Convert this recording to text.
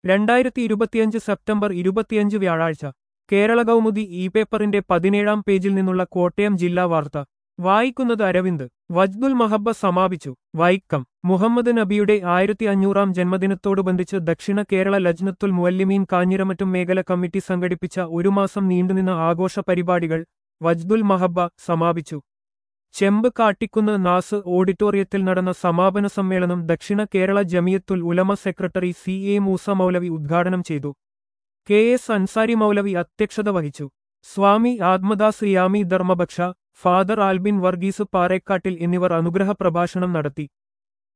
രണ്ടായിരത്തി ഇരുപത്തിയഞ്ച് സെപ്റ്റംബർ ഇരുപത്തിയഞ്ച് വ്യാഴാഴ്ച കേരള കൗമുദി ഇ പേപ്പറിന്റെ പതിനേഴാം പേജിൽ നിന്നുള്ള കോട്ടയം ജില്ലാ വാർത്ത വായിക്കുന്നത് അരവിന്ദ് വജ്ദുൽ മഹബ്ബ സമാപിച്ചു വൈക്കം മുഹമ്മദ് നബിയുടെ ആയിരത്തി അഞ്ഞൂറാം ജന്മദിനത്തോടുബന്ധിച്ച് ദക്ഷിണ കേരള ലജ്നത്തുൽ മുവല്ലിമീൻ കാഞ്ഞിരമറ്റും മേഖല കമ്മിറ്റി സംഘടിപ്പിച്ച ഒരു മാസം നീണ്ടുനിന്ന ആഘോഷ പരിപാടികൾ വജ്ദുൽ മഹബ്ബ സമാപിച്ചു ചെമ്പ് കാട്ടിക്കുന്ന് നാസ് ഓഡിറ്റോറിയത്തിൽ നടന്ന സമാപന സമ്മേളനം Dakshina Kerala Jamiyyathul Ulama secretary C A Moosa Maulavi ഉദ്ഘാടനം ചെയ്തു കെ എസ് അൻസാരി മൗലവി അധ്യക്ഷത വഹിച്ചു സ്വാമി ആത്മദാസ് യാമി ധർമ്മഭക്ഷ ഫാദർ ആൽബിൻ വർഗീസ് പാറേക്കാട്ടിൽ എന്നിവർ അനുഗ്രഹ പ്രഭാഷണം നടത്തി